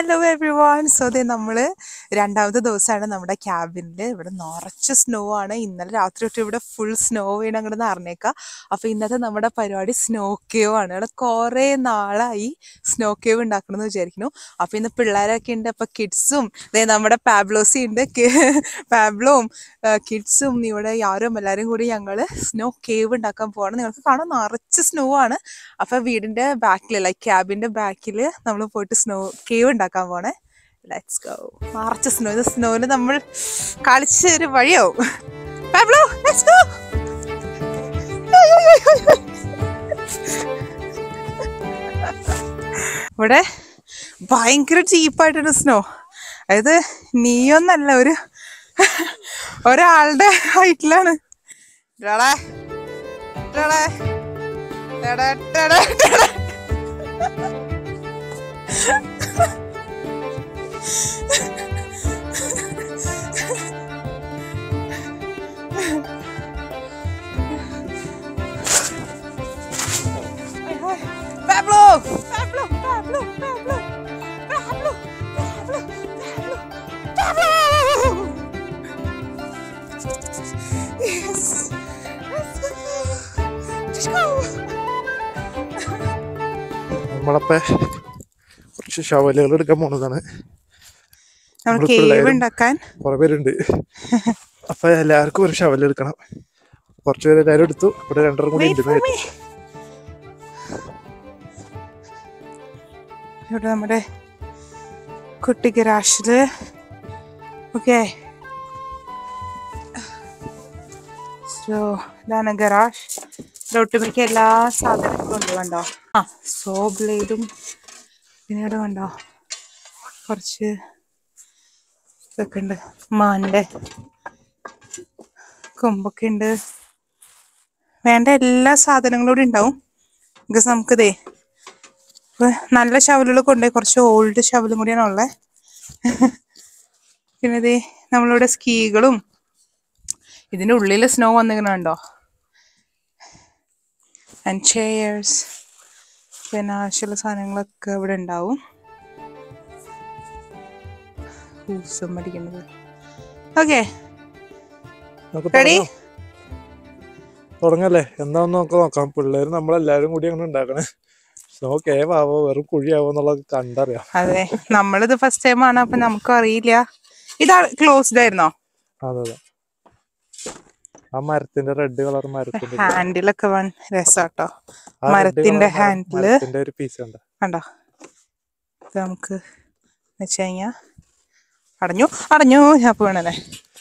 Hello everyone so ദേ നമ്മള് രണ്ടാമത്തെ ദിവസമാണ് നമ്മുടെ ക്യാബിനിൽ ഇവിടെ നിറച്ച് സ്നോ ആണ് ഇന്നലെ രാത്രി തൊട്ട് ഇവിടെ ഫുൾ സ്നോ വീണ് അങ്ങോട്ട് നിറഞ്ഞേക്കാം അപ്പൊ ഇന്നത്തെ നമ്മുടെ പരിപാടി സ്നോ കേവ് ആണ് ഇവിടെ കുറെ നാളായി സ്നോ കേവ് ഉണ്ടാക്കണം എന്ന് വിചാരിക്കുന്നു അപ്പൊ ഇന്ന് പിള്ളേരൊക്കെ ഉണ്ട് അപ്പൊ കിഡ്സും ദേ നമ്മുടെ പാബ്ലോസി ഉണ്ട് പാബ്ലോവും കിഡ്സും ഇവിടെ യാരും എല്ലാരും കൂടി ഞങ്ങള് സ്നോ കേവ് ഉണ്ടാക്കാൻ പോവാണ് നിങ്ങൾക്ക് കാണാൻ നിറച്ച് സ്നോ ആണ് അപ്പൊ വീടിന്റെ ബാക്കിൽ ലൈക്ക് ക്യാബിന്റെ ബാക്കിൽ നമ്മൾ പോയിട്ട് സ്നോ കേവ് ഉണ്ടാക്കാൻ പോണേ ലെറ്റ്സ് ഗോ നിറച്ച് സ്നോ ഇത് സ്നോയിൽ നമ്മൾ കളിച്ച ഒരു വഴിയാവും പാബ്ലോ ലെറ്റ്സ് ഗോ ഇവിടെ ഭയങ്കര ചീപ്പായിട്ടുണ്ട് സ്നോ അതായത് നീയൊന്നല്ല ഒരു ഒരാളുടെ ഹൈറ്റിലാണ് ഇടാളെ ഇടാളെ ടെടാ, ടെടാ, ടെടാ. Pablo! Pablo! Pablo! Pablo! Pablo! Pablo! Pablo! Pablo! Yes! Let's go! Let's go! നമ്മളപ്പോ കുറച്ച് ഷവലുകൾ എടുക്കാൻ പോണതാണ് നമ്മൾ നമ്മള് കേവ് പിള്ളേരും- ഉണ്ടാക്കാൻ കുറെ പേരുണ്ട് അപ്പൊ എല്ലാവർക്കും ഒരു ഷവൽ എടുക്കണം കുറച്ച് പേര് എല്ലാവരും എടുത്തു ഇവിടെ രണ്ടര കൂടി Wait ഉണ്ട് for me. ഇവിടെ നമ്മുടെ കുട്ടി ഗരാഷില് ഓക്കെ സോ ഇതാണ് ഗറാഷ് ഒട്ടുമിക്ക എല്ലാ സാധനങ്ങളും ഉണ്ട് കണ്ടോ ആ സോ ബ്ലേഡും പിന്നെ ഇവിടെ കണ്ടോ കുറച്ച് ഇതൊക്കെ ഉണ്ട് മാൻ്റെ കൊമ്പൊക്കെ ഉണ്ട് വേണ്ട എല്ലാ സാധനങ്ങളും ഇവിടെ ഉണ്ടാവും ബിക്കോസ് നമുക്കിതേ ഇപ്പൊ നല്ല ഷവലുകൾ കൊണ്ടുപോയി കുറച്ച് ഓൾഡ് ഷവലും കൂടിയാണ് ഉള്ളത് പിന്നെ ഇതേ നമ്മളിവിടെ സ്കീകളും ഇതിന്റെ ഉള്ളിൽ സ്നോ വന്നിരിക്കണുണ്ടോ ആൻഡ് ചെയേഴ്സ് പിന്നെ ആവശ്യമുള്ള സാധനങ്ങളൊക്കെ ഇവിടെ ഉണ്ടാവും ഊസം അടിക്കുന്നത് ഓക്കെ നമുക്ക് Ready? തുടങ്ങാം. തുടങ്ങല്ലേ എന്താന്ന് നമുക്ക് നോക്കാം പിള്ളേര് നമ്മളെല്ലാരും കൂടി അങ്ങനെ ഉണ്ടാക്കണേ സ്നോ കേവാവോ വെറും കുഴിയാവോ എന്നുള്ളത് കണ്ടറിയാം അതെ നമ്മളിത് ഫസ്റ്റ് ടൈം ആണ് അപ്പൊ നമുക്കും അറിയില്ല ഇതാ ക്ലോസ്ഡ് ആയിരുന്നോ അതെ അതെ ആ മരത്തിന്റെ റെഡ് കളർ മരത്തിന്റെ ഹാൻഡിലൊക്കെ വൺ രസാട്ടോ ആ red മരത്തിന്റെ colour മരം- ഹാൻഡില് മരത്തിന്റെ ഒരു പീസ് ഉണ്ട് കണ്ടോ ഇത് നമുക്ക് വെച്ച് കഴിഞ്ഞാ അടഞ്ഞു അടഞ്ഞു ഞാൻ വീണല്ലേ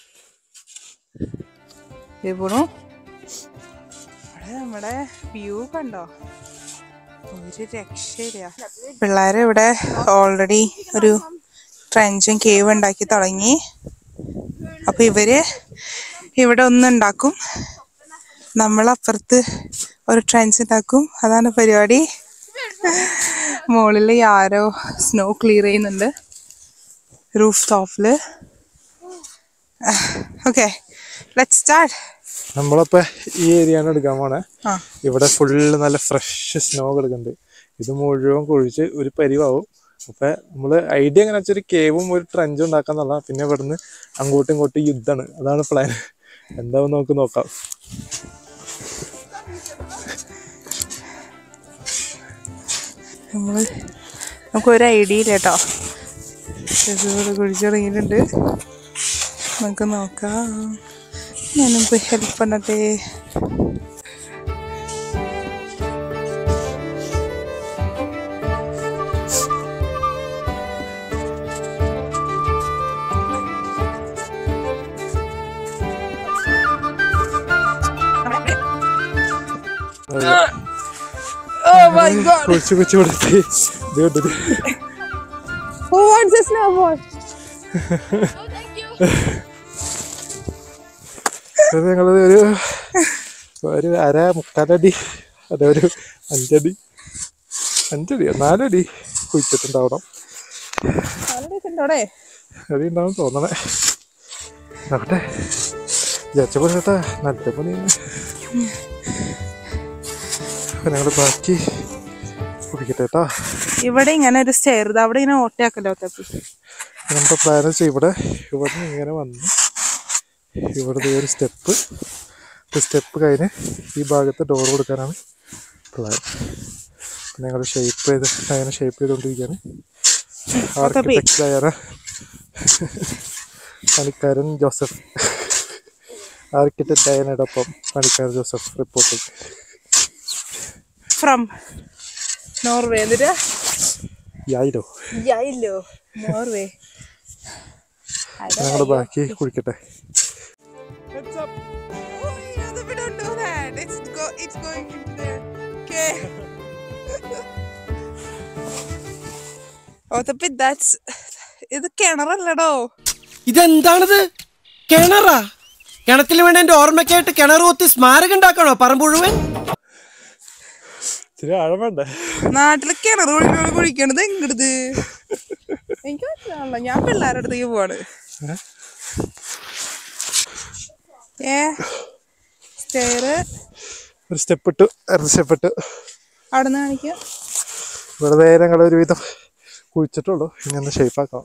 ഇത് പോണു ഇവിടെ നമ്മുടെ വ്യൂ കണ്ടോ ഒരു രക്ഷയില്ല പിള്ളേര് ഇവിടെ ഓൾറെഡി ഒരു ട്രെഞ്ചും കേവ് ഉണ്ടാക്കി തുടങ്ങി അപ്പൊ ഇവര് ഇവിടെ ഒന്ന് ഉണ്ടാക്കും നമ്മളപ്പുറത്ത് ഒരു ട്രെൻസ് ഉണ്ടാക്കും അതാണ് പരിപാടി മുകളിൽ ആരോ സ്നോ ക്ലിയർ ചെയ്യുന്നുണ്ട് റൂഫ് ടോപ്പില് ഓക്കെ ലെറ്റ് സ്റ്റാർട്ട് നമ്മളപ്പോ ഈ ഏരിയയാണ് എടുക്കാൻ പോണേ ആ ഇവിടെ ഫുള്ള് നല്ല ഫ്രഷ് സ്നോ കിടക്കുന്നുണ്ട് ഇത് മുഴുവൻ കുഴിച്ച് ഒരു പരിവാവും അപ്പൊ നമ്മള് ഐഡിയ എങ്ങനെ വെച്ചാൽ ഒരു കേവും ഒരു ട്രെഞ്ചും ഉണ്ടാക്കാന്നുള്ള പിന്നെ ഇവിടുന്ന് അങ്ങോട്ടും ഇങ്ങോട്ടും യുദ്ധമാണ് അതാണ് പ്ലാൻ എന്താവും നമുക്ക് നോക്കാം നമ്മള് നമുക്ക് ഒരു ഐഡിയ ഇല്ല കേട്ടോ ഇവിടെ കുഴിച്ചു തുടങ്ങിയിട്ടുണ്ട് നമുക്ക് നോക്കാം ഞാനും പോയി ഹെൽപ്പ് പണ്ണട്ടെ Oh my god! കുഴിച്ച് കുഴിച്ച് കൊടുത്ത് ഇത് കണ്ടിട്ട് Who wants a snowboard? ഇത് ഞങ്ങള് ഒരു ഒരു അര മുക്കാലടി അതെ ഒരു അഞ്ചടി അഞ്ചടിയോ നാലടി കുഴിച്ചിട്ടുണ്ടാവണം ഉണ്ടോടെ അടി ഉണ്ടാവും തോന്നണേ നോക്കട്ടെ വിചാരിച്ച പോലെ കേട്ടാ നല്ല പണി ഞങ്ങൾ ബാക്കി കുടിക്കട്ടെ കേട്ടാ ഇവിടെ ഇങ്ങനെ ഒരു സ്റ്റെയർ ഇത് അവിടെ ഇങ്ങനെ ഓട്ടയാക്കല്ലോ തപ്പി നമ്മുടെ പ്ലാൻ വെച്ചാൽ ഇവിടെ ഇവിടെ നിന്ന് ഇങ്ങനെ വന്ന് ഇവിടുത്തെ ഒരു സ്റ്റെപ്പ് സ്റ്റെപ്പ് കഴിഞ്ഞ് ഈ ഭാഗത്ത് ഡോർ കൊടുക്കാനാണ് പ്ലാൻ പിന്നെ ഞങ്ങൾ ഷേപ്പ് ചെയ്ത് അങ്ങനെ ഷേപ്പ് ചെയ്തുകൊണ്ടിരിക്കുകയാണ് ആർക്കിടെക്റ്റായ പണിക്കാരൻ ജോസഫ് ആർക്കിടെക്റ്റ് ഡയനോടൊപ്പം പണിക്കാരൻ ജോസഫ് റിപ്പോർട്ടിംഗ് ഫ്രം നോർവേ എന്നിട്ട് യായിരോ യായില്ലോ നോർവേ ഞങ്ങൾ ബാക്കി കുടിക്കട്ടെ we don't know that. It's go. It's going into there. Okay. oh, the bit that's ഇത് കിണറല്ലടോ ഇതെന്താണിത് കിണറാ കിണറ്റിൽ വേണ്ട എന്റെ ഓർമ്മയ്ക്കായിട്ട് കിണർ കുത്തി സ്മാരകം ഉണ്ടാക്കണോ പറമ്പ് മുഴുവൻ ഇച്ചിരി ആഴം വേണ്ടേ നാട്ടില് കിണർ കുഴിക്കണ കുഴിക്കണത് എങ്ങടുത് എനിക്ക് മനസ്സിലാണല്ലോ ഞാൻ പിള്ളേരുടെ അടുത്തേക്ക് പോവാണ് ഏ സ്റ്റെയറ് ഒരു സ്റ്റെപ്പ് ഇട്ടു രണ്ട് സ്റ്റെപ്പ് ഇട്ടു അവിടെ നിന്ന് കാണിക്കുക വെറുതെ ഞങ്ങൾ ഒരുവിധം കുഴിച്ചിട്ടുള്ളൂ ഇനി ഒന്ന് ഷേപ്പാക്കാം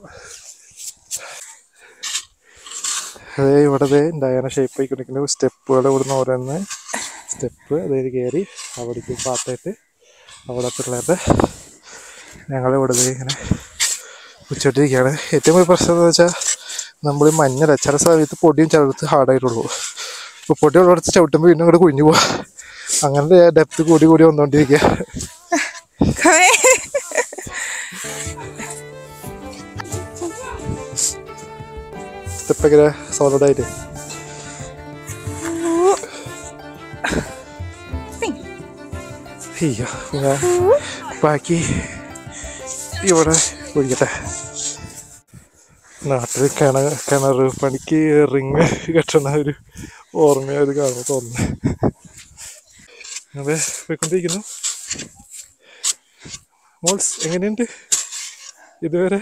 അതേ ഇവിടെ ദേ ഡയന ഷേപ്പ് ആയിക്കൊണ്ടിരിക്കുന്ന സ്റ്റെപ്പുകൾ ഇവിടുന്ന് ഓരോന്ന് സ്റ്റെപ്പ് അതേ കയറി അവിടേക്ക് പാത്തിട്ട് അവിടെ പിള്ളേരുടെ ഞങ്ങൾ ഇവിടെ ദേ ഇങ്ങനെ കുച്ചിട്ടിരിക്കുകയാണ് ഏറ്റവും വലിയ പ്രശ്നം എന്ന് വെച്ചാൽ നമ്മൾ മഞ്ഞൾ ചില സമയത്ത് പൊടിയും ചിലടത്ത് ഹാർഡായിട്ടുള്ളൂ ഇപ്പോൾ പൊടി ഉള്ളിടത്ത് ചവിട്ടുമ്പോൾ പിന്നെ ഇങ്ങോട്ട് കുഞ്ഞു പോവാ അങ്ങനെ ഡെപ്ത് കൂടി കൂടി വന്നുകൊണ്ടിരിക്കുക സ്റ്റെപ്പ് എങ്ങനെ സോളിഡ് ആയിട്ട് അയ്യോ പിന്നെ ബാക്കി ഇവിടെ കുടിക്കട്ടെ നാട്ടിൽ കിണ കിണർ പണിക്ക് റിങ് കെട്ടണ ഒരു ഓർമ്മയത് കാണുമ്പോൾ തോന്നുന്നു അതെ പോയിക്കൊണ്ടിരിക്കുന്നു മോൾസ് എങ്ങനെയുണ്ട് ഇതുവരെ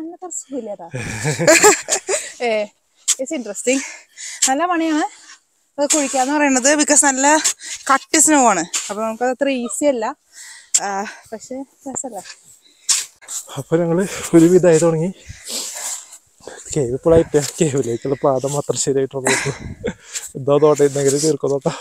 ഏ ഇറ്റ്സ് ഇൻട്രസ്റ്റിംഗ് നല്ല പണിയാണ് അത് കുഴിക്കാന്ന് പറയുന്നത് ബിക്കോസ് നല്ല കട്ടി സ്നോ ആണ് അപ്പൊ നമുക്കത് അത്ര ഈസി അല്ല ആ, പക്ഷെ രസല്ലേ അപ്പൊ ഞങ്ങള് ഒരുവിധമായി തുടങ്ങി കേവ് ഇപ്പോഴായിട്ട് കേവിലേക്കുള്ള പാത മാത്രം ശരിയായിട്ടുള്ളൂ എന്തോ തോട്ടെ എന്തെങ്കിലും തീർക്കുന്നോട്ടാ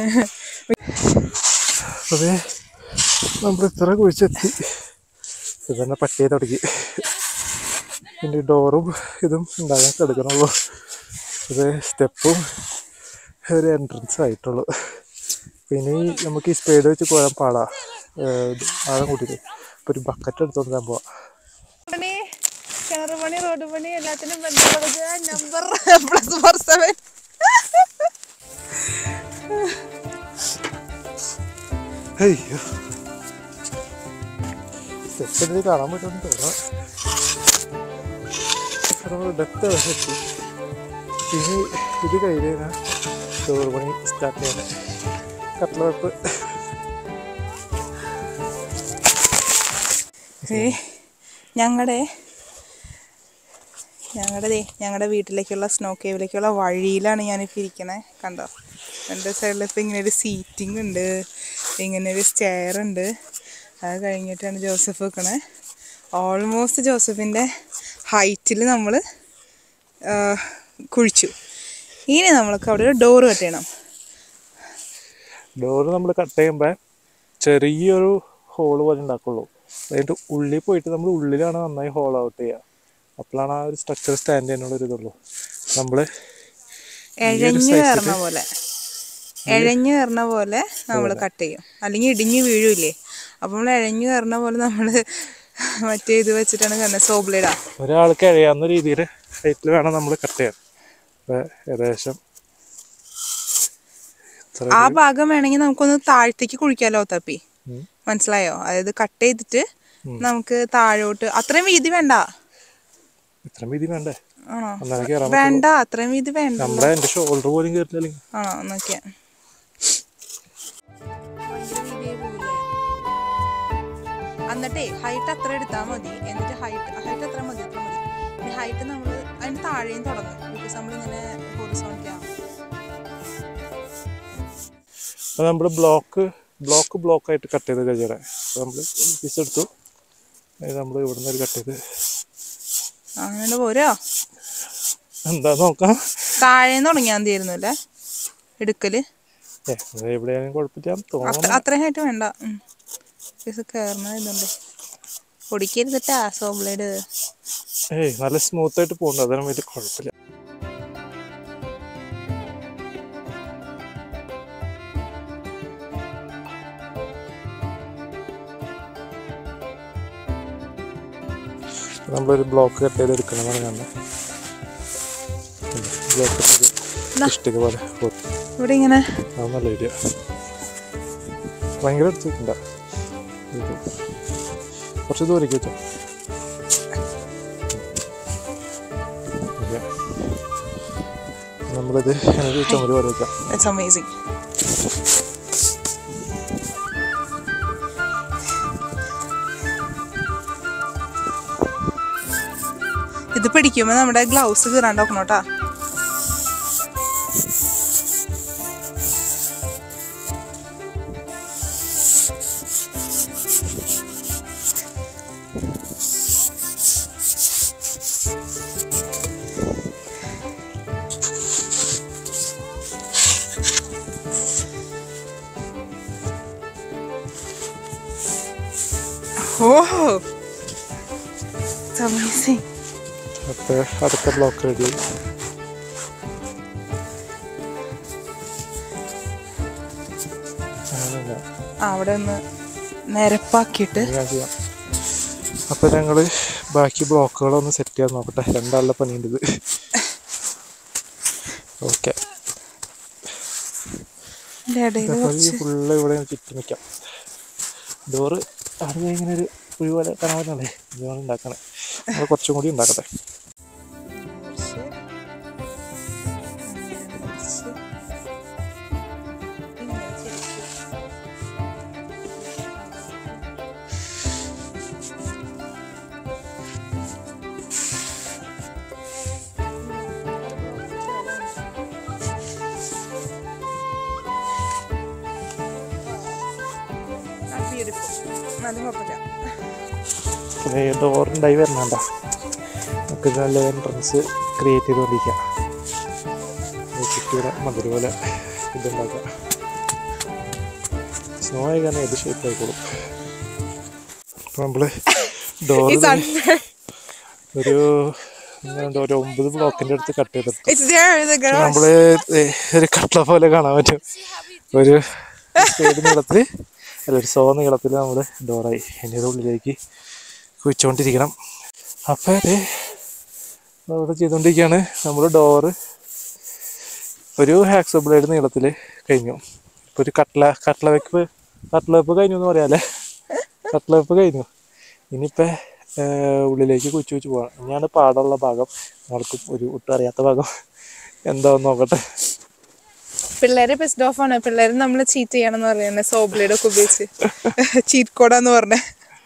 അതെ നമ്മൾ ഇത്ര കുഴിച്ചെത്തി ഇത് തന്നെ പട്ടിയെ തുടങ്ങി പിന്നെ ഡോറും ഇതും ഉണ്ടാകാൻ കിടക്കണുള്ളൂ ഇത് സ്റ്റെപ്പും ഒരു എൻട്രൻസ് ആയിട്ടുള്ളൂ പിന്നെ ഈ നമുക്ക് ഈ സ്പീഡ് വെച്ച് പോരാൻ പാടാ ഏഹ് ആഴം കൂട്ടിയിട്ട് ഇപ്പൊ ഒരു ബക്കറ്റ് എടുത്തോണ്ട് ഞാൻ പോവാം പണി കിണർ പണി റോഡ് പണി എല്ലാത്തിനും ബന്ധപ്പെടുക നമ്പർ പ്ലസ് ഫോർ സെവൻ അയ്യോ സ്റ്റെപ്പ് കാണാൻ പറ്റുമെന്ന് തോന്നാം നമ്മൾ ഡെപ്ത് എത്തി ഇനി ഇത് കഴിഞ്ഞ് കഴിഞ്ഞാൽ ചോറ് പണി സ്റ്റാർട്ട് ചെയ്യണം കട്ട്ല വെപ്പ് ഞങ്ങളുടെ ഞങ്ങളുടെ ഞങ്ങളുടെ വീട്ടിലേക്കുള്ള സ്നോ കേവിലേക്കുള്ള വഴിയിലാണ് ഞാനിപ്പോൾ ഇരിക്കണേ കണ്ടോ രണ്ട് സൈഡിൽ ഇപ്പം ഇങ്ങനെ ഒരു സീറ്റിംഗ് ഉണ്ട് ഇങ്ങനെ ഒരു സ്റ്റെയർ ഉണ്ട് അത് കഴിഞ്ഞിട്ടാണ് ജോസഫ് വെക്കണേ ഓൾമോസ്റ്റ് ജോസഫിൻ്റെ ഹൈറ്റിൽ നമ്മൾ കുഴിച്ചു ഇനി നമ്മൾക്ക് അവിടെ ഒരു ഡോറ് കട്ട് ചെയ്യണം ഡോറ് നമ്മൾ കട്ട് ചെയ്യുമ്പോൾ ചെറിയൊരു ഹോള് പോലെ ഉണ്ടാക്കുള്ളൂ അതിൻ്റെ ഉള്ളിൽ പോയിട്ട് നമ്മൾ ഉള്ളിലാണ് നന്നായി ഹോൾ ഔട്ട് ചെയ്യുക അപ്പോഴാണ് ആ ഒരു സ്ട്രക്ചർ സ്റ്റാൻഡ് ചെയ്യാനുള്ള ഒരു ഇതുള്ളൂ നമ്മൾ എഴഞ്ഞു കയറണ പോലെ എഴഞ്ഞു കയറണ പോലെ നമ്മൾ കട്ട് ചെയ്യും അല്ലെങ്കിൽ ഇടിഞ്ഞു വീഴൂലേ അപ്പോൾ നമ്മൾ എഴഞ്ഞു കയറണ പോലെ നമ്മൾ മറ്റേ ഇത് വെച്ചിട്ടാണ് കണ്ടത് സോബ്ലിഡ ഒരാൾക്ക് കഴിയാവുന്ന രീതിയിൽ ഹൈറ്റിൽ വേണം നമ്മൾ കട്ട് ചെയ്യാൻ അപ്പോൾ ഏകദേശം ഇത്ര ആ ഭാഗം വേണമെങ്കിൽ നമുക്കൊന്ന് താഴത്തേക്ക് കുഴിക്കാലോ തപ്പി ഉം. മനസ്സിലായോ അതായത് കട്ട് ചെയ്തിട്ട് നമുക്ക് താഴോട്ട് അത്രയും വീതി വേണ്ട ഇത്രയും വീതി വേണ്ടേ ആണോ എന്നാലും കയറാൻ വേണ്ട അത്രയും വീതി വേണ്ട നമ്മുടെ എൻ്റെ ഷോൾഡർ പോലും കയറില്ലെങ്കിൽ ആണോ നോക്കിയാ എന്നിട്ടേ ഹൈറ്റ് അത്ര എടുത്താൽ മതി എന്നിട്ട് ഹൈറ്റ് ഹൈറ്റ് അത്ര മതി അത്ര മതി ഇനി ഹൈറ്റ് നമ്മൾ അതിന് താഴെയും തുടങ്ങും ബിക്കോസ് നമ്മളിങ്ങനെ ഹൊറിസോണിലാണ് അപ്പോൾ നമ്മൾ ബ്ലോക്ക് ബ്ലോക്ക് ബ്ലോക്ക് ആയിട്ട് കട്ട് ചെയ്ത് കഴിയണേ അപ്പോൾ നമ്മൾ പീസ് എടുത്തു നമ്മൾ ഇവിടുന്ന് ഒരു കട്ട് ചെയ്ത് അങ്ങനെ പോരോ എന്താ നോക്കാം താഴേന്ന് തുടങ്ങിയാൽ മതിയായിരുന്നു അല്ലേ എടുക്കല് ഏ അത് എവിടെയാലും കുഴപ്പമില്ല അത്ര തോന്നുന്നു അത്രയും ആയിട്ട് വേണ്ട ഉം. ഇത് കയറുന്ന ഇതുണ്ട് പൊടിക്കരുതിട്ടാ സോബ്ലേഡ് ഏയ് നല്ല സ്മൂത്ത് ആയിട്ട് പോകുന്നുണ്ട് അതാണ് വലിയ കുഴപ്പമില്ല നമ്മളൊരു ബ്ലോക്ക് കട്ട് ചെയ്ത് എടുക്കണമെന്നാണ് കാണുന്നത് ബ്ലോക്ക് കട്ട് ചെയ്ത് ഇഷ്ടിക പോലെ പോത്ത്. ഇവിടെ ഇങ്ങനെ അത് നല്ല ഐഡിയ ഭയങ്കര എടുത്തിട്ടുണ്ട കുറച്ച് ദൂരേക്ക് വെച്ചോ ഓക്കെ നമ്മളിത് എനിക്ക് ചുമര് പോലെ വെക്കാം ഇറ്റ്സ് അമേസിങ് ഇത് പിടിക്കുമ്പോ നമ്മുടെ ഗ്ലൗസ് കീറാണ്ട് നോക്കണം കേട്ടാ ഓഹോ ഇറ്റ്സ് അമേസിങ് അപ്പോൾ അടുത്ത ബ്ലോക്ക് റെഡി അങ്ങനെയല്ല അവിടെ ഒന്ന് നിരപ്പാക്കിയിട്ട് ഇത് ഞാൻ ചെയ്യാം അപ്പോൾ ഞങ്ങൾ ബാക്കി ബ്ലോക്കുകളൊന്ന് സെറ്റ് ചെയ്യാൻ നോക്കട്ടെ രണ്ടാളുടെ പണിയുണ്ട് ഇത് ഓക്കെ ഇതിന്റെ ഇടയിൽ ഈ കുറച്ച് ഫുള്ള് ഇവിടെ ചുറ്റും വെക്കാം ഡോറ് അവിടെ ഇങ്ങനെ ഒരു കുഴി പോലെ കാണാൻ പറ്റണല്ലേ ഇതാണ് ഉണ്ടാക്കണേ നമ്മൾ കുറച്ചും കൂടി ഉണ്ടാക്കട്ടെ കുറച്ച് അങ്ങനെ കുറച്ച് ഇങ്ങനെ ചെരിച്ച് ആ, beautiful. നല്ല കുഴപ്പമില്ല പിന്നെ ഈ ഡോറുണ്ടായി വരണണ്ട നമുക്ക് നല്ല എൻട്രൻസ് ക്രിയേറ്റ് ചെയ്തുകൊണ്ടിരിക്കാം ചുറ്റൂടെ മതിൽ പോലെ ഇതുണ്ടാക്കാം സ്നോ ആയി കാരണം ഏത് ഷേപ്പ് ആയിക്കോളും അപ്പോൾ നമ്മൾ ഡോർ It's under. ഒരു എങ്ങനെയുണ്ട് ഒരു ഒമ്പത് ബ്ലോക്കിൻ്റെ അടുത്ത് കട്ട് ചെയ്തെടുത്തു It's there in the garage. നമ്മള് ദേ ഒരു കട്ട്ള പോലെ കാണാൻ പറ്റും ഒരു സ്പീഡ് നീളത്തിൽ അല്ല ഒരു സോ നീളത്തിൽ നമ്മൾ ഡോറായി എൻ്റെ ഉള്ളിലേക്ക് കുഴിച്ചുകൊണ്ടിരിക്കണം അപ്പം അതെ അവിടെ ചെയ്തുകൊണ്ടിരിക്കുകയാണ് നമ്മൾ ഡോറ് ഒരു ഹാക്സോ ബ്ലേഡ് നീളത്തിൽ കഴിഞ്ഞു ഇപ്പൊ ഒരു കട്ട്ല കട്ട്ല വെപ്പ് കട്ട്ല വെപ്പ് കഴിഞ്ഞു എന്ന് പറയാല്ലേ കട്ട്ല വെപ്പ് കഴിഞ്ഞു ഇനിയിപ്പോൾ ഉള്ളിലേക്ക് കുച്ചു കുച്ചു പോകണം ഇനിയാണ് പാടുള്ള ഭാഗം നമ്മൾക്കും ഒരു ഒട്ടും അറിയാത്ത ഭാഗം എന്താന്ന് നോക്കട്ടെ പിള്ളേര് പെസ്റ്റ് ഓഫ് ആണ് പിള്ളേര് നമ്മൾ ചീറ്റ് ചെയ്യണമെന്ന് പറയുന്നത് സോബ്ലേഡ് ഒക്കെ ഉപയോഗിച്ച് ചീറ്റ് കോഡാന്ന് പറഞ്ഞേ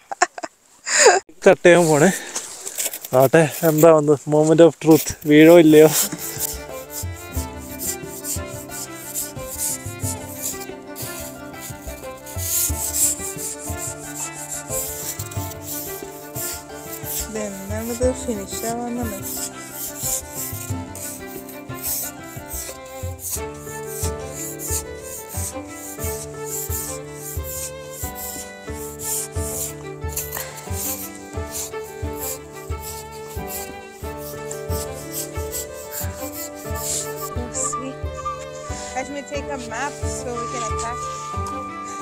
കട്ട് ചെയ്യാൻ പോണേ ആട്ടെ എന്താ വന്ന് മൊമെന്റ് ഓഫ് ട്രൂത്ത് വീഴോ ഇല്ലയോ ഇതെന്നാണിത് ഫിനിഷ് ആവാന്നാണ് See? Let me take a map so we can attack.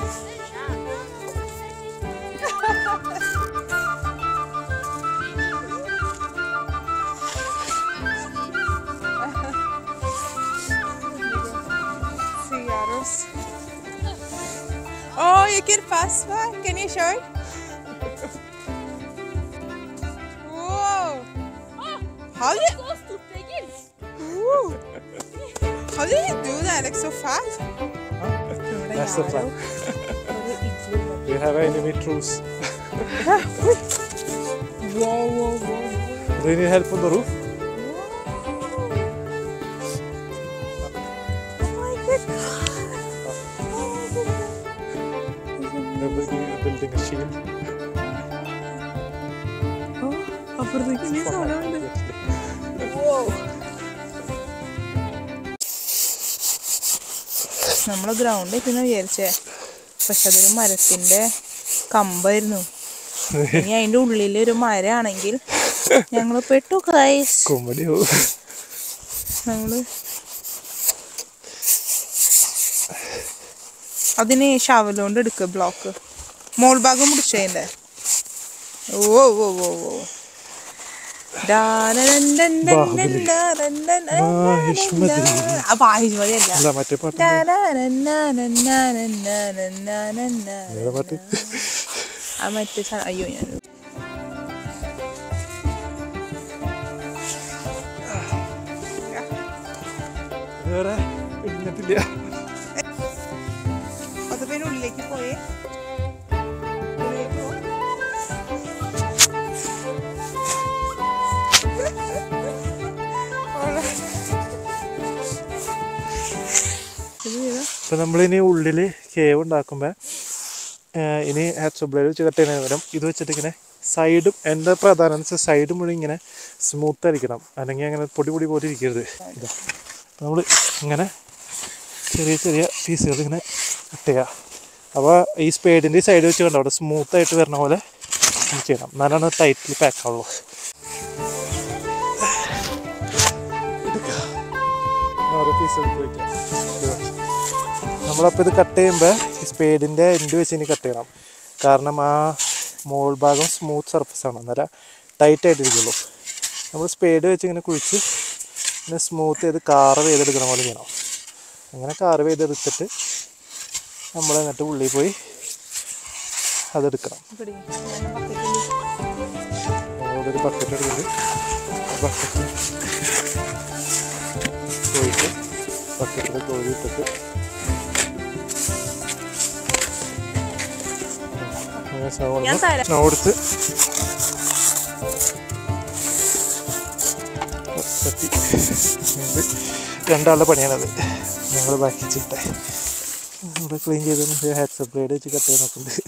See arrows. Oh, you can pass by. Can you show it? Whoa! How did Woo. How did you do that like so fast? That's the plan. Do you have enemy troops? Whoa, whoa, whoa. Do you need help on the roof? They're building, building a shield. അപ്പുറത്തേക്ക് ഇനി സ്ഥലമുണ്ട് ഓ നമ്മള് ഗ്രൗണ്ടിൽ പിന്നെ വിചാരിച്ചേ പക്ഷെ അതൊരു മരത്തിന്റെ കമ്പായിരുന്നു ഇനി അതിന്റെ ഉള്ളിൽ ഒരു മരമാണെങ്കിൽ ഞങ്ങള് പെട്ടു കൈസ് കൊമഡിയോ നമ്മള് അതിന് ഷവലോണ്ട് എടുക്ക ബ്ലോക്ക് മോൾ ഭാഗം മുടിച്ചതിന്റെ ഓ ഓ ഓ ഓ അപ്പൊ ആഹിഷ്മതി അല്ല അല്ല മറ്റേ പാട്ട് ഏതാ പാട്ട് ആ മറ്റേ സാ- അയ്യോ ഞാൻ വേറെ ഇടിഞ്ഞിട്ടില്ല അത് പിന്നെ ഉള്ളിലേക്ക് പോയേ ഉള്ളിലേക്ക് പോ. ഓളെ. ഇത് ചെയ്തോ? അപ്പൊ നമ്മളിനി ഉള്ളില് കേവ് ഉണ്ടാക്കുമ്പോ ഏഹ് ഇനി ഹാറ്റ്സോബ്ലേഡ് വെച്ച് കട്ട് ചെയ്യുന്നതിന് പകരം ഇത് വെച്ചിട്ട് ഇങ്ങനെ സൈഡും എൻ്റെ പ്രധാനം വെച്ചാൽ സൈഡ് മുഴുവൻ ഇങ്ങനെ സ്മൂത്ത് ആയിരിക്കണം അല്ലെങ്കിൽ അങ്ങനെ പൊടി പൊടി പോലെ ഇരിക്കരുത് ഇതാ നമ്മൾ ഇങ്ങനെ ചെറിയ ചെറിയ പീസുകൾ ഇങ്ങനെ കട്ട് ചെയ്യുക അപ്പോൾ ഈ സ്പേഡിൻ്റെ സൈഡ് വെച്ച് കണ്ടോ അവിടെ സ്മൂത്ത് ആയിട്ട് വരുന്ന പോലെ ഇത് ചെയ്യണം എന്നാലാണ് ടൈറ്റിൽ പാക്ക് ആവുള്ളൂ ഓരോ പീസ് എടുത്ത് വയ്ക്കാം നമ്മളപ്പോൾ ഇത് കട്ട് ചെയ്യുമ്പോൾ ഈ സ്പേഡിൻ്റെ എൻഡ് വെച്ച് ഇനി കട്ട് ചെയ്യണം കാരണം ആ മോൾ ഭാഗം സ്മൂത്ത് സർഫസ് ആണ് അന്നേരം ടൈറ്റ് ആയിട്ടിരിക്കുള്ളൂ നമ്മൾ സ്പേഡ് വെച്ച് ഇങ്ങനെ കുഴിച്ച് ഇങ്ങനെ സ്മൂത്ത് ചെയ്ത് കാർവ് ചെയ്തെടുക്കണ പോലെ ചെയ്യണം അങ്ങനെ കാർവ് ചെയ്തെടുത്തിട്ട് നമ്മൾ എന്നിട്ട് ഉള്ളിൽ പോയി അതെടുക്കണം ഇവിടെ ഞാൻ ബക്കറ്റിൽ അവിടെ ഒരു ബക്കറ്റ് എടുത്തിട്ട് ബക്കറ്റ് കോഴിട്ട് ബക്കറ്റിൽ കോഴി ഇട്ടിട്ട് അങ്ങനെ സവോള ഞാൻ തരാം. സ്നോ കൊടുത്ത് തട്ടി ഇത് രണ്ടാളുടെ പണിയാണത് ഞങ്ങൾ ബാക്കി ചെയ്യട്ടെ ഇവിടെ ക്ലീൻ ചെയ്ത് ഹാറ്റ് സപ്ലൈഡ് വെച്ച് കട്ട് ചെയ്യാൻ നോക്കുന്നുണ്ട്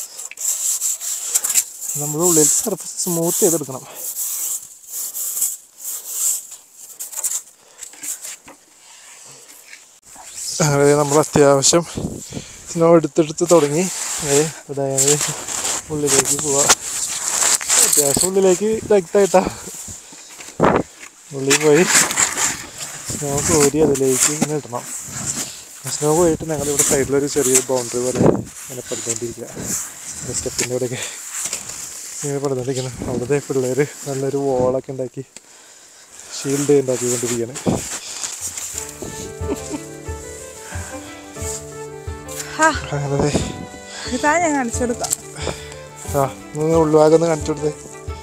നമ്മൾ ഉള്ളിൽ സർഫസ് സ്മൂത്ത് ചെയ്തെടുക്കണം അങ്ങനെ നമ്മൾ അത്യാവശ്യം സ്നോ എടുത്തെടുത്ത് തുടങ്ങി ഏ അതായത് ഉള്ളിലേക്ക് പോവാ അത്യാവശ്യം ഉള്ളിലേക്ക് ഇതായിട്ടാ ഉള്ളിൽ പോയി സ്നോ കോരി അതിലേക്ക് ഇങ്ങനെ ഇടണം സ്നോ പോയിട്ട് ഞങ്ങളിവിടെ സൈഡിലൊരു ചെറിയൊരു ബൗണ്ടറി പോലെ ഇങ്ങനെ പടുത്തുകൊണ്ടിരിക്കുക സ്റ്റെപ്പിൻ്റെ ഇവിടെയൊക്കെ ഇങ്ങനെ പടുത്തുകൊണ്ടിരിക്കണം അവിടുത്തെ പിള്ളേർ നല്ലൊരു വോളൊക്കെ ഉണ്ടാക്കി ഷീൽഡ് ഉണ്ടാക്കിക്കൊണ്ടിരിക്കുകയാണ് ഹാ അങ്ങനെ ദേ, ഇതാ ഞാൻ കാണിച്ചു കൊടുക്കാം ആ നിങ്ങൾ ഉള്ളുഭാഗം ഒന്ന് കാണിച്ചു കൊടുത്തേ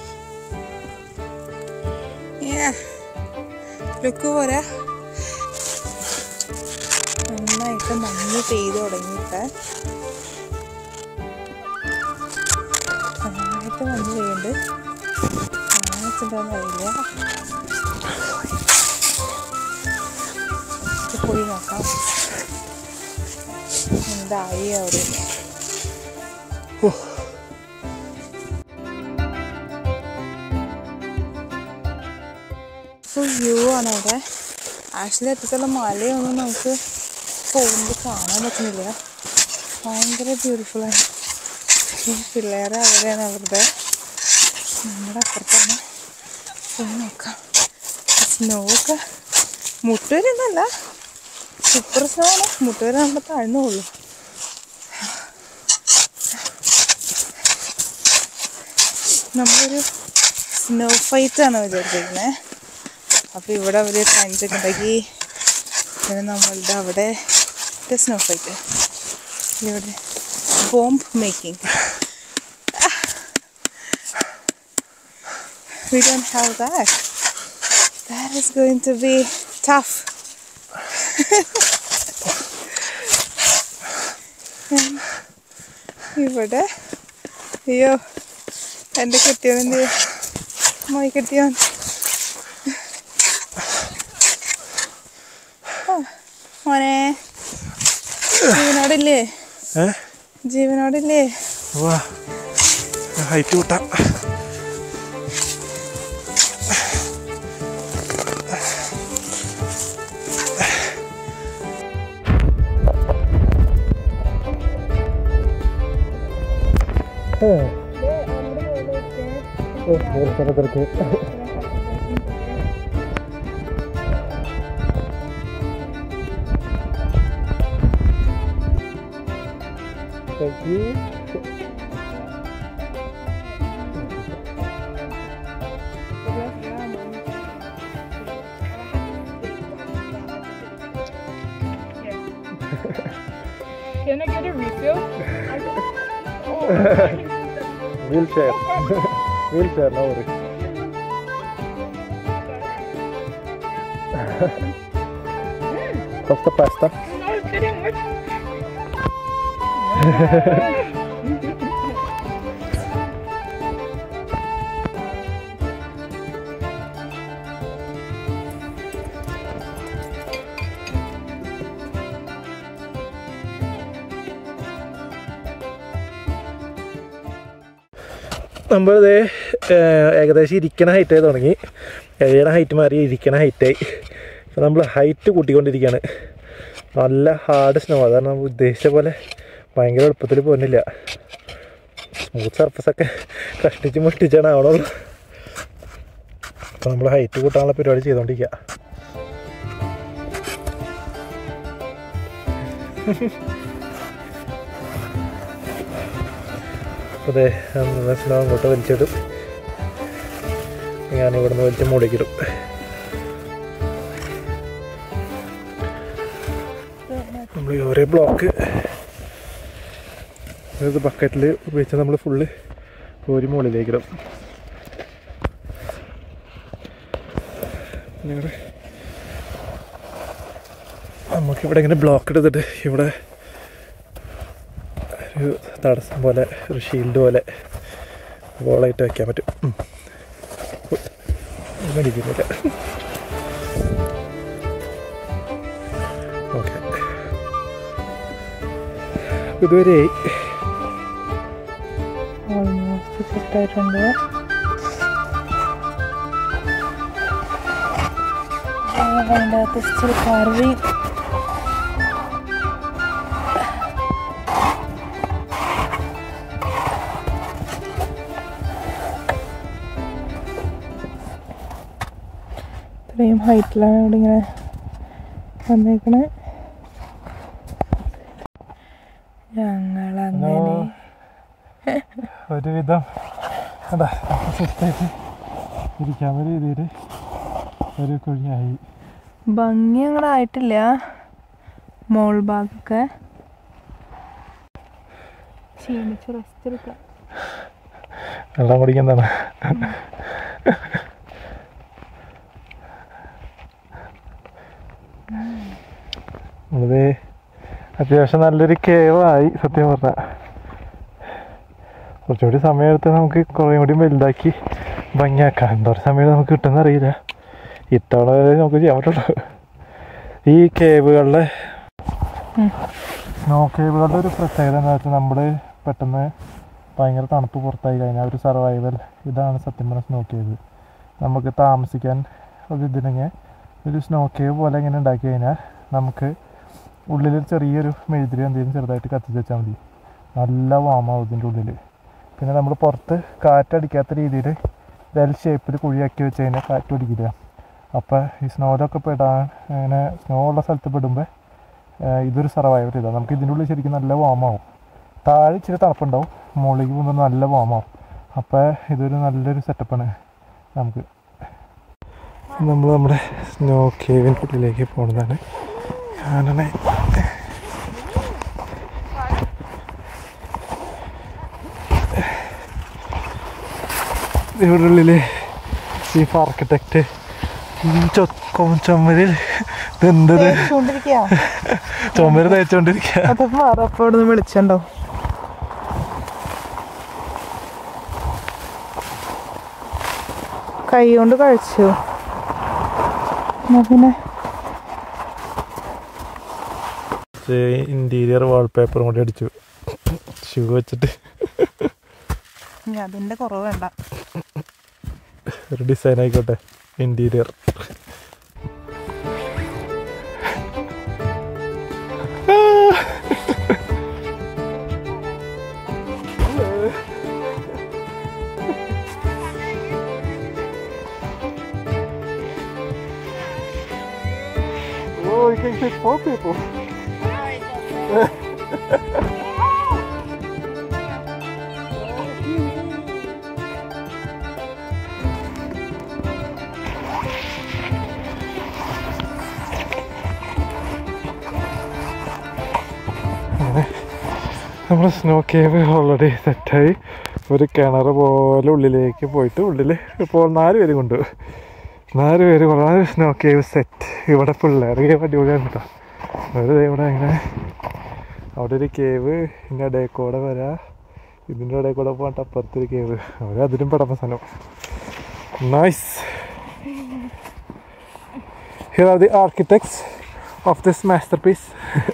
ലുക്ക് പോരാ നന്നായിട്ട് മഞ്ഞ് പെയ്ത് തുടങ്ങിയിട്ട് നന്നായിട്ട് മഞ്ഞ് പെയ്യുന്നുണ്ട് കാണാൻ വെച്ചിട്ടുണ്ടോന്ന് അറിയില്ല ഇത് പോയി നോക്കാം എന്തായി അവിടെ ഫുൾ വ്യൂ ആണ് അവിടെ ആക്ച്വലി അറ്റത്തുള്ള മലയൊന്നും നമുക്ക് പോകുമ്പോൾ കാണാൻ പറ്റുന്നില്ല ഭയങ്കര ബ്യൂട്ടിഫുൾ ആണ് ഈ പിള്ളേരെ അവിടെയാണ് അവരുടെ നമ്മുടെ അപ്പുറത്താണ് പോയി നോക്കാം സ്നോ ഒക്കെ മുട്ടുവരെയൊന്നല്ല സൂപ്പർ സ്നോ ആണ് മുട്ടുവരെ നമ്മുടെ താഴ്ന്നു പോകുള്ളൂ നമ്മളൊരു സ്നോ ഫൈറ്റ് ആണ് വിചാരിച്ചിരിക്കുന്നത് അപ്പോൾ ഇവിടെ അവർ ട്രഞ്ചൊക്കെ ഉണ്ടാക്കി പിന്നെ നമ്മളുടെ അവിടെ സ്നോ ഫൈറ്റ് ഇവിടെ bomb making we don't have that that is going to be tough And ഇവിടെ അയ്യോ എൻ്റെ കെട്ടിയവൻ എന്ത് മോയി കെട്ടിയവൻ ആ, മോനെ ജീവനോടില്ലേ ഏ ജീവനോടില്ലേ വാ ഹൈറ്റ് കൂട്ടാം Thank you. Can I get a refill? I just- oh, I can- We'll share. we'll share, no worries. How's the pasta? no, it's getting much. നമ്മളിത് ഏകദേശം ഇരിക്കണ ഹൈറ്റായി തുടങ്ങി കഴിയണ ഹൈറ്റ് മാറി ഇരിക്കണ ഹൈറ്റായി അപ്പോൾ നമ്മൾ ഹൈറ്റ് കൂട്ടിക്കൊണ്ടിരിക്കുകയാണ് നല്ല ഹാർഡ് സ്നോ അതാണ് നമ്മൾ ഉദ്ദേശിച്ച പോലെ ഭയങ്കര എളുപ്പത്തിൽ പോകുന്നില്ല സ്മൂത്ത് സർഫസൊക്കെ കഷ്ടിച്ച് മുട്ടിച്ചാണ് ആവണുള്ളൂ അപ്പോൾ നമ്മൾ ഹൈറ്റ് കൂട്ടാനുള്ള പരിപാടി ചെയ്തുകൊണ്ടിരിക്കുക അതെ സ്നോ അങ്ങോട്ട് വലിച്ചിടും ഞാൻ ഇവിടുന്ന് വലിച്ച് മൂടിക്കിടും നമ്മൾ ഓരോ ബ്ലോക്ക് അതായത് ബക്കറ്റിൽ വെച്ച് നമ്മൾ ഫുള്ള് കോരി മുകളിലേക്കിടും ഞങ്ങൾ നമുക്കിവിടെ ഇങ്ങനെ ബ്ലോക്ക് എടുത്തിട്ട് ഇവിടെ ഒരു തടസ്സം പോലെ ഒരു ഷീൽഡ് പോലെ വോളായിട്ട് വയ്ക്കാൻ പറ്റും ഉം. മേടിക്കുന്നില്ല ഓക്കെ ഇതുവരെ ഓൾമോസ്റ്റ് സെറ്റായിട്ടുണ്ട് അതിൻ്റെ അകത്ത് ഇച്ചിരി കറി ഇത്രയും ഹൈറ്റിലാണ് ഇവിടെ ഇങ്ങനെ വന്നേക്കണേ ഞങ്ങളങ്ങനെ ഒരുവിധം അതാ സെറ്റായിട്ട് ഇരിക്കാവുന്ന രീതിയിൽ ഒരു കുഴിയായി ഭംഗി അങ്ങനെ ആയിട്ടില്ല മോൾ ഭാഗമൊക്കെ ക്ഷീണിച്ച് റെസ്റ്റ് എടുക്കാം വെള്ളം കുടിക്കുന്നതാണ് നമ്മളത് അത്യാവശ്യം നല്ലൊരു കേവായി സത്യം പറഞ്ഞ കുറച്ചുകൂടി സമയം എടുത്ത് നമുക്ക് കുറേ കൂടി വലുതാക്കി ഭംഗിയാക്കാം എന്തോരം സമയം നമുക്ക് കിട്ടുന്ന അറിയില്ല ഇത്തവണ വരെ നമുക്ക് ചെയ്യാൻ പറ്റുള്ളൂ ഈ കേവുകളിലെ സ്നോ കേവുകളുടെ ഒരു പ്രത്യേകത എന്താ വെച്ചാൽ നമ്മൾ പെട്ടെന്ന് ഭയങ്കര തണുപ്പ് പുറത്തായി കഴിഞ്ഞാൽ ഒരു സർവൈവൽ ഇതാണ് സത്യം പറഞ്ഞ സ്നോ കേവ് നമുക്ക് താമസിക്കാൻ ഒരു ഇതിനെങ്കിൽ ഒരു സ്നോ കേവ് പോലെ ഇങ്ങനെ ഉണ്ടാക്കി കഴിഞ്ഞാൽ നമുക്ക് ഉള്ളിൽ ചെറിയൊരു മെഴുതിരി എന്തെങ്കിലും ചെറുതായിട്ട് കത്തിച്ച് വെച്ചാൽ മതി നല്ല വാമാവും ഇതിൻ്റെ ഉള്ളിൽ പിന്നെ നമ്മൾ പുറത്ത് കാറ്റടിക്കാത്ത രീതിയിൽ വെൽ ഷേപ്പിൽ കുഴിയാക്കി വെച്ച് കഴിഞ്ഞാൽ കാറ്റ് പിടിക്കില്ല അപ്പോൾ ഈ സ്നോയിലൊക്കെ പെടാൻ അങ്ങനെ സ്നോ ഉള്ള സ്ഥലത്ത് പെടുമ്പോൾ ഇതൊരു സർവൈവർ ഇതാണ് നമുക്ക് ഇതിൻ്റെ ഉള്ളിൽ ശരിക്കും നല്ല വാമാവും താഴെ ഇച്ചിരി തണുപ്പുണ്ടാവും മുകളിലേക്ക് പോകുമ്പോൾ നല്ല വാമാവും അപ്പോൾ ഇതൊരു നല്ലൊരു സെറ്റപ്പാണ് നമുക്ക് നമ്മൾ നമ്മുടെ സ്നോ കേവിൻ്റെ ഉള്ളിലേക്ക് പോകുന്നതാണ് കാണണേ ഇവിടെ ഉള്ളിൽ ചീഫ് ആർക്കിടെക്റ്റ് ചൊക്കം ചുമരിൽ ഇതെന്തത് തേച്ചുകൊണ്ടിരിക്കുക ചുമര് തേച്ചുകൊണ്ടിരിക്കുക അത് മാറപ്പോ ഇവിടെ നിന്ന് വിളിച്ചുണ്ടോ കൈ കൊണ്ട് കഴിച്ചു എന്നാ പിന്നെ ഇന്റീരിയർ വാൾപേപ്പറും കൂടി അടിച്ചു ഷൂ വെച്ചിട്ട് ഇനി അതിന്റെ കുറവ് വേണ്ട ഒരു ഡിസൈൻ ആയിക്കോട്ടെ ഇന്റീരിയർ four people. നമ്മുടെ സ്നോ കേവ് ഓൾറെഡി സെറ്റായി ഒരു കിണർ പോലെ ഉള്ളിലേക്ക് പോയിട്ട് ഉള്ളിൽ ഇപ്പോൾ നാല് പേര് കൊണ്ട് നാല് പേര് വളരെ സ്നോ കേവ് സെറ്റ് ഇവിടെ പിള്ളേർ കേവ് അടിപൊളിയാണ് കേട്ടോ ഒരു ഇവിടെ ഇങ്ങനെ അവിടെ ഒരു കേവ് ഇതിൻ്റെ ഇടയിൽ കൂടെ വരാ ഇതിൻ്റെ ഇടയിൽ കൂടെ പോകട്ടെ അപ്പുറത്തൊരു കേവ് അവർ അതിലും പെടന്ന സ്ഥലം nice here are the architects of this masterpiece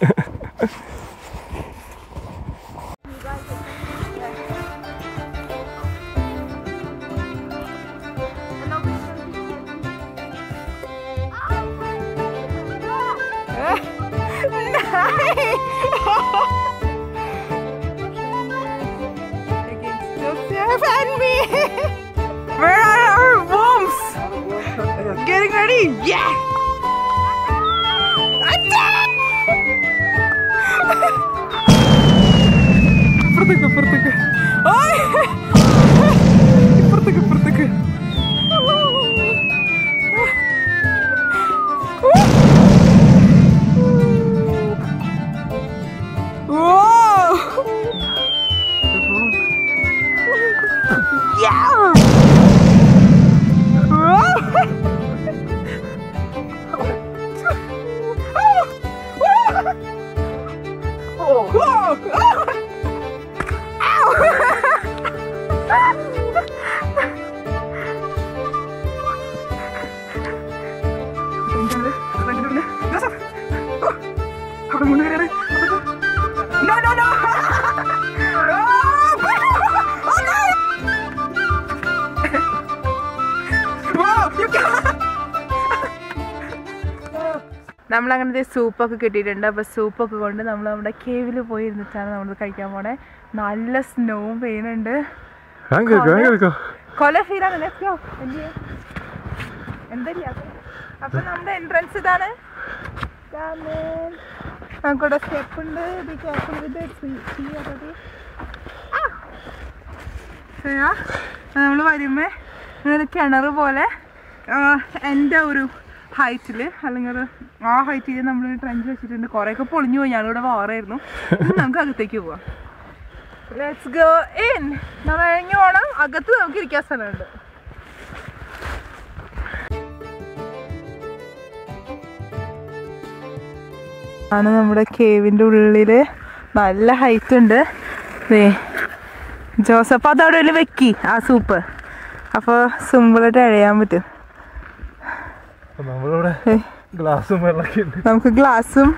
Joseph and me. Where are our bombs? Getting ready. Yeah. Attack! ഇപ്പുറത്തേക്ക് ഇപ്പുറത്തേക്ക് ഓയ്! ഇപ്പുറത്തേക്ക് ഇപ്പുറത്തേക്ക് ഓ Yeah! No, no, no! Oh, no! നമ്മളങ്ങനെ സൂപ്പൊക്കെ കിട്ടിയിട്ടുണ്ട് അപ്പോൾ സൂപ്പൊക്കെ കൊണ്ട് നമ്മൾ നമ്മുടെ കേവിൽ പോയി ഇരുന്നിട്ടാണ് നമ്മൾ കഴിക്കാൻ പോണേ നല്ല സ്നോവും പെയ്യുന്നുണ്ട് ഞാൻ കേൾക്കാം ഞാൻ കേൾക്കാം കൊല ഫീലാണ് ലെറ്റ്സ് ഗോ എന്താ അപ്പൊ നമ്മുടെ എൻട്രൻസ് ഇതാണ് നമുക്കിവിടെ സ്റ്റെപ്പ് ഉണ്ട് ബി കെയർഫുൾ വിത്ത് നമ്മൾ വരുമ്പോ ഇങ്ങനെ കിണർ പോലെ എൻ്റെ ഒരു ഹൈറ്റിൽ അല്ലെങ്കിൽ ഒരു ആ ഹൈറ്റിൽ നമ്മൾ ട്രെഞ്ച് വെച്ചിട്ടുണ്ട് കുറേയൊക്കെ പൊളിഞ്ഞു പോയി ഞാനിവിടെ വാറായിരുന്നു ഇനി നമുക്ക് അകത്തേക്ക് പോവാം ലെറ്റ്സ് ഗോ ഇൻ നമ്മൾ ഇറങ്ങി പോണം അകത്ത് നമുക്ക് ഇരിക്കാൻ സ്ഥലമുണ്ട് ആണ് നമ്മുടെ കേവിൻ്റെ ഉള്ളില് നല്ല ഹൈറ്റ് ഉണ്ട് ദേ ജോസഫ് അത് അവിടെ വല്ല വെക്കി ആ സൂപ്പ് അപ്പോൾ സിമ്പിളായിട്ട് അഴയാൻ പറ്റും അപ്പൊ നമ്മളിവിടെ ഏയ്. ഗ്ലാസും വെള്ളമൊക്കെ ഉണ്ട് നമുക്ക് ഗ്ലാസും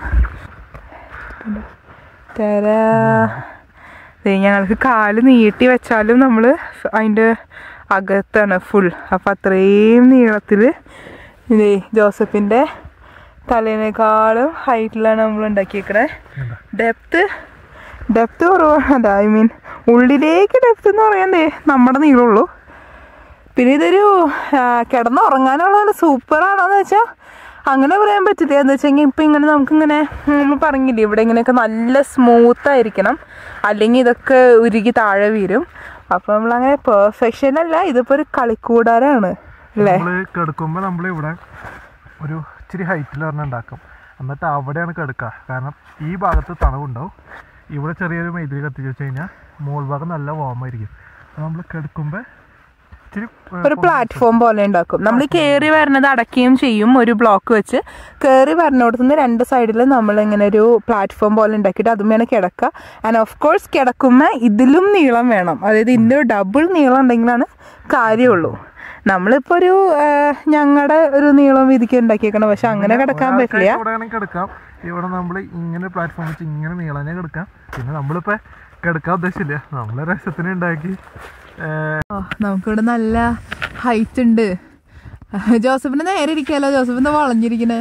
തരാ ദേ ഞങ്ങൾക്ക് കാല് നീട്ടി വെച്ചാലും നമ്മൾ അതിൻ്റെ അകത്താണ് ഫുൾ അപ്പം അത്രയും നീളത്തിൽ ഇതേ ജോസഫിൻ്റെ തലേനേക്കാളും ഹൈറ്റിലാണ് നമ്മൾ ഉണ്ടാക്കിയേക്കണേ ഡെപ്ത് ഡെപ്ത് കുറവാണ് ഐ മീൻ ഉള്ളിലേക്ക് ഡെപ്ത് എന്ന് പറയാൻ ദേ നമ്മുടെ നീളമുള്ളൂ പിന്നെ ഇതൊരു ആ, കിടന്നുറങ്ങാനുള്ള സൂപ്പറാണോന്ന് വെച്ചാൽ അങ്ങനെ പറയാൻ പറ്റില്ല എന്താ വെച്ചെങ്കിൽ ഇപ്പം ഇങ്ങനെ നമുക്കിങ്ങനെ നമ്മൾ പറഞ്ഞില്ലേ ഇവിടെ ഇങ്ങനെയൊക്കെ നല്ല സ്മൂത്ത് ആയിരിക്കണം അല്ലെങ്കിൽ ഇതൊക്കെ ഉരുകി താഴെ വീരും അപ്പം നമ്മളങ്ങനെ പെർഫെക്ഷൻ അല്ല ഇതിപ്പോൾ ഒരു കളിക്കൂടാരാണ് അല്ലേ നമ്മള് കിടക്കുമ്പോ നമ്മൾ ഇവിടെ ഒരു ഇച്ചിരി ഹൈറ്റിൽ പറഞ്ഞ ഉണ്ടാക്കും എന്നിട്ട് അവിടെയാണ് കിടക്കുക കാരണം ഈ ഭാഗത്ത് തണവുണ്ടാവും ഇവിടെ ചെറിയൊരു മെയ്തിരി കത്തിച്ച് വെച്ച് കഴിഞ്ഞാൽ മോൾ ഭാഗം നല്ല വാമായിരിക്കും അപ്പോൾ നമ്മൾ കിടക്കുമ്പോൾ ഇച്ചിരി ഏ, ഒരു പ്ലാറ്റ്ഫോം പോലെ ഉണ്ടാക്കും നമ്മൾ കയറി വരുന്നത് അടയ്ക്കുകയും ചെയ്യും ഒരു ബ്ലോക്ക് വെച്ച് കയറി വരുന്നിടത്തു നിന്ന് രണ്ട് സൈഡിൽ നമ്മൾ ഇങ്ങനെ ഒരു പ്ലാറ്റ്ഫോം പോലെ ഉണ്ടാക്കിയിട്ട് അതും വേണം കിടക്കുക ആൻഡ് ഓഫ് കോഴ്സ് കിടക്കുമ്പോൾ ഇതിലും നീളം വേണം അതായത് ഇതിൻ്റെ ഒരു ഡബിൾ നീളം ഉണ്ടെങ്കിലാണ് കാര്യമുള്ളൂ നമ്മളിപ്പോൾ ഒരു ഞങ്ങളുടെ ഒരു നീളം വീതിക്ക് ഉണ്ടാക്കിയേക്കണം പക്ഷെ അങ്ങനെ കിടക്കാൻ ഒരാൾക്ക് പറ്റില്ല ഇവിടെ വേണമെങ്കിൽ കിടക്കാം ഇവിടെ നമ്മൾ ഇങ്ങനെ പ്ലാറ്റ്ഫോം വെച്ച് ഇങ്ങനെ നീളനെ കിടക്കാം പിന്നെ നമ്മളിപ്പോൾ കിടക്കാൻ ഉദ്ദേശിച്ചില്ല നമ്മളെ രസത്തിന് ഉണ്ടാക്കി ഏ, ഓ, നമുക്കിവിടെ നല്ല ഹൈറ്റ് ഉണ്ട് ജോസഫിന് നേരെ ഇരിക്കാലോ ജോസഫ് എന്താ വളഞ്ഞിരിക്കണേ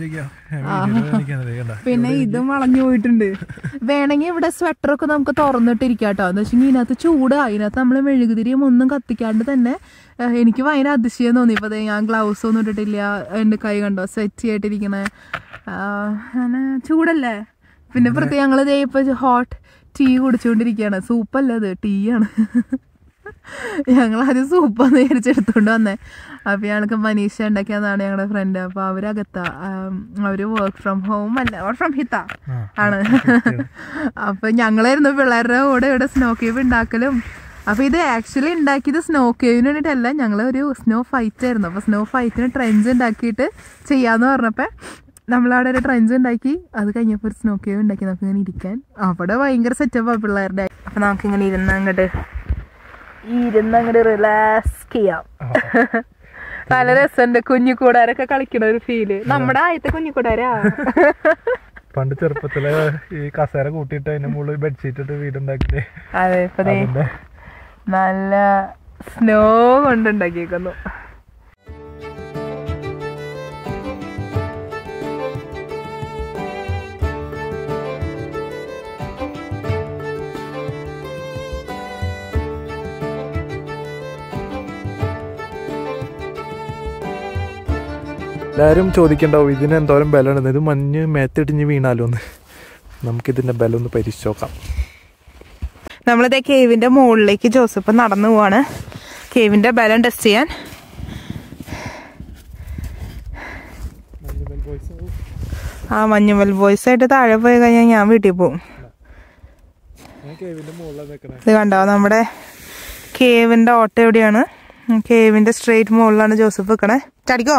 പിന്നെ ഇതും വളഞ്ഞു പോയിട്ടുണ്ട് വേണമെങ്കിൽ ഇവിടെ സ്വെറ്റർ ഒക്കെ നമുക്ക് തുറന്നിട്ടിരിക്കാട്ടോ എന്ന് വെച്ചെങ്കിൽ ഇതിനകത്ത് ചൂടാ ഇതിനകത്ത് നമ്മൾ മെഴുകുതിരിയും ഒന്നും കത്തിക്കാണ്ട് തന്നെ ഏഹ്, എനിക്ക് ഭയങ്കര അതിശയം തോന്നി ഇപ്പൊ ദേ ഞാൻ ഗ്ലൗസ് ഒന്നും ഇട്ടിട്ടില്ല എൻ്റെ കൈ കണ്ടോ സ്വെറ്റ് ആയിട്ടിരിക്കണേ അങ്ങനെ ചൂടല്ലേ പിന്നെ പ്രത്യേകം ഞങ്ങൾ ദേ ഇപ്പൊ ഹോട്ട് ടീ കുടിച്ചുകൊണ്ടിരിക്കുകയാണ് സൂപ്പല്ല അത് ടീ ആണ് ഞങ്ങൾ ആദ്യം സൂപ്പാന്ന് വിചാരിച്ചെടുത്തോണ്ട് വന്നേ അപ്പൊ ഞങ്ങൾക്ക് മനീഷ ഉണ്ടാക്കിയതാണ് ഞങ്ങളുടെ ഫ്രണ്ട് അപ്പൊ അവരകത്താ ആം, അവര് വർക്ക് ഫ്രം ഹോം അല്ല വർക്ക് ഫ്രം ഹിത്ത ആണ് അപ്പൊ ഞങ്ങളായിരുന്നു പിള്ളേരുടെ കൂടെ ഇവിടെ സ്നോ കേവ് ഉണ്ടാക്കലും അപ്പൊ ഇത് ആക്ച്വലി ഉണ്ടാക്കിയത് സ്നോ കേവിന് വേണ്ടിയിട്ടല്ല ഞങ്ങൾ ഒരു സ്നോ ഫൈറ്റ് ആയിരുന്നു അപ്പൊ സ്നോ ഫൈറ്റിന് ട്രെൻഡ് ഉണ്ടാക്കിയിട്ട് ചെയ്യാന്ന് പറഞ്ഞപ്പോ നമ്മളവിടെ ഒരു ട്രെൻഡ് ഉണ്ടാക്കി അത് കഴിഞ്ഞപ്പോൾ ഒരു സ്നോ കേവ് ഉണ്ടാക്കി നമുക്ക് ഇങ്ങനെ ഇരിക്കാൻ അവിടെ ഭയങ്കര സെറ്റപ്പാണ് പിള്ളേരുടെ അപ്പൊ നമുക്ക് ഇങ്ങനെ ഇരുന്ന് അങ്ങോട്ട് ഇരുന്ന് അങ്ങോട്ട് റിലാക്സ് ചെയ്യാം നല്ല രസമുണ്ട് കുഞ്ഞിക്കൂടാരൊക്കെ കളിക്കണ ഒരു ഫീല് നമ്മുടെ ആദ്യത്തെ കുഞ്ഞിക്കൂടാരാ പണ്ട് ചെറുപ്പത്തില് ഈ കസേര കൂട്ടിയിട്ട് അതിന്റെ മുകളിൽ ബെഡ്ഷീറ്റ് ഇട്ട് വീടുണ്ടാക്കിട്ട് അതെ ഇപ്പൊ ദേ അതിന്റെ നല്ല സ്നോ കൊണ്ടുണ്ടാക്കിയേക്കുന്നു എല്ലാവരും ചോദിക്കണ്ടാവും ഇതിന് എന്തോരം ബലമുണ്ടെന്ന് ഇത് മഞ്ഞ് മേത്തിടിഞ്ഞ് വീണാലോ എന്ന് നമുക്കിതിന്റെ ബലം ഒന്ന് പരീക്ഷിച്ച് നോക്കാം നമ്മളിതേ കേവിന്റെ മുകളിലേക്ക് ജോസഫ് നടന്നു പോവാണ് കേവിന്റെ ബലം ടെസ്റ്റ് ചെയ്യാൻ ആ മഞ്ഞുമൽ ബോയ്സ് ആയിട്ട് താഴെ പോയി കഴിഞ്ഞാൽ ഞാൻ വീട്ടിൽ പോകും ഇത് കണ്ടോ നമ്മുടെ കേവിന്റെ ഓട്ടോ എവിടെയാണ് ഉം, കേവിന്റെ സ്ട്രെയിറ്റ് മുകളിലാണ് ജോസഫ് വെക്കണേ ചടിക്കോ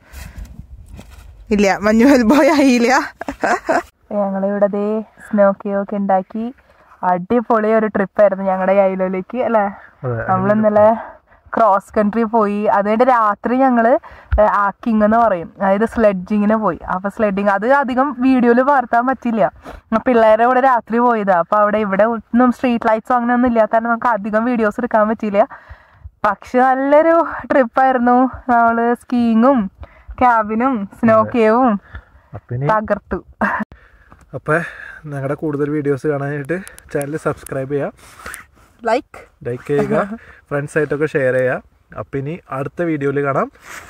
ഇല്ല മഞ്ഞുമൽ ബോയ് ആയില്ല ഞങ്ങളിവിടെ ദേ സ്നോ കേവ് ഒക്കെ ഉണ്ടാക്കി അടിപൊളി ഒരു ട്രിപ്പായിരുന്നു ഞങ്ങളുടെ ഐലോയിലേക്ക് അല്ലേ നമ്മൾ ഇന്നലെ ക്രോസ് കൺട്രി പോയി അതുകൊണ്ട് രാത്രി ഞങ്ങള് ആക്കിങ് എന്ന് പറയും അതായത് സ്ലെഡ്ജിങ്ങിന് പോയി അപ്പൊ സ്ലെഡിങ് അത് അധികം വീഡിയോയിൽ പകർത്താൻ പറ്റില്ല അപ്പൊ പിള്ളേരെ കൂടെ രാത്രി പോയതാ അപ്പൊ അവിടെ ഇവിടെ ഒന്നും സ്ട്രീറ്റ് ലൈറ്റ്സോ അങ്ങനെ ഒന്നും ഇല്ലാത്ത കാരണം നമുക്ക് അധികം വീഡിയോസ് എടുക്കാൻ പറ്റിയില്ല പക്ഷെ നല്ലൊരു ട്രിപ്പായിരുന്നു നമ്മള് സ്കീയിങ്ങും ക്യാബിനും സ്നോ കേവും അപ്പം ഇനി തകർത്തു അപ്പം ഞങ്ങളുടെ കൂടുതൽ വീഡിയോസ് കാണാനായിട്ട് ചാനൽ സബ്സ്ക്രൈബ് ചെയ്യുക ലൈക്ക് ലൈക്ക് ചെയ്യുക ഫ്രണ്ട്സ് ആയിട്ടൊക്കെ ഷെയർ ചെയ്യുക അപ്പം ഇനി അടുത്ത വീഡിയോയിൽ കാണാം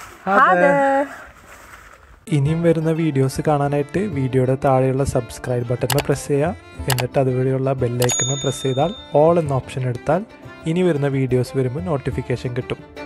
ഇനിയും വരുന്ന വീഡിയോസ് കാണാനായിട്ട് വീഡിയോയുടെ താഴെയുള്ള സബ്സ്ക്രൈബ് ബട്ടൺ പ്രസ് ചെയ്യുക എന്നിട്ട് അതുവഴിയുള്ള ബെല്ലൈക്കൺ പ്രസ് ചെയ്താൽ ഓൾ എന്ന ഓപ്ഷൻ എടുത്താൽ ഇനി വരുന്ന വീഡിയോസ് വരുമ്പോൾ നോട്ടിഫിക്കേഷൻ കിട്ടും